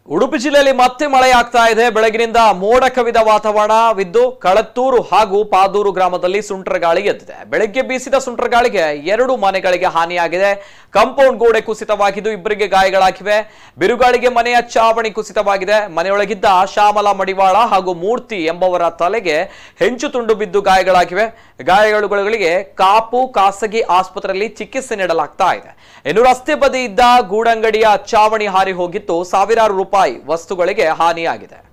ಉಡುಪಿ ಜಿಲ್ಲೆಯಲ್ಲಿ ಮತ್ತೆ ಮಳೆಯಾಗ್ತಾ ಇದೆ ಬೆಳಗಿನಿಂದ ಮೋಡ ಕವಿದ ವಾತಾವರಣವಿದ್ದು ಕಳತ್ತೂರು ಹಾಗೂ ಪಾದೂರು ಗ್ರಾಮದಲ್ಲಿ ಸುಂಟರ ಗಾಳಿ ಎದ್ದಿದೆ ಬೆಳಗ್ಗೆ ಬೀಸಿದ ಸುಂಟರ ಗಾಳಿಗೆ ಎರಡು ಮನೆಗಳಿಗೆ ಹಾನಿಯಾಗಿದೆ ಕಾಂಪೌಂಡ್ ಗೋಡೆ ಕುಸಿತವಾಗಿದ್ದು ಇಬ್ಬರಿಗೆ ಗಾಯಗಳಾಗಿವೆ ಬಿರುಗಾಳಿಗೆ ಮನೆಯ ಚಾವಣಿ ಕುಸಿತವಾಗಿದೆ ಮನೆಯೊಳಗಿದ್ದ ಶ್ಯಾಮಲ ಮಡಿವಾಳ ಹಾಗೂ ಮೂರ್ತಿ ಎಂಬವರ ತಲೆಗೆ ಹೆಂಚು ತುಂಡು ಬಿದ್ದು ಗಾಯಗಳಾಗಿವೆ ಗಾಯಳುಗಳಿಗೆ ಕಾಪು ಖಾಸಗಿ ಆಸ್ಪತ್ರೆಯಲ್ಲಿ ಚಿಕಿತ್ಸೆ ನೀಡಲಾಗ್ತಾ ಇದೆ ಇನ್ನು ರಸ್ತೆ ಬದಿ ಇದ್ದ ಗೂಡಂಗಡಿಯ ಚಾವಣಿ ಹಾರಿ ಹೋಗಿದ್ದು ಸಾವಿರಾರು ರೂಪಾಯಿ ವಸ್ತುಗಳಿಗೆ ಹಾನಿಯಾಗಿದೆ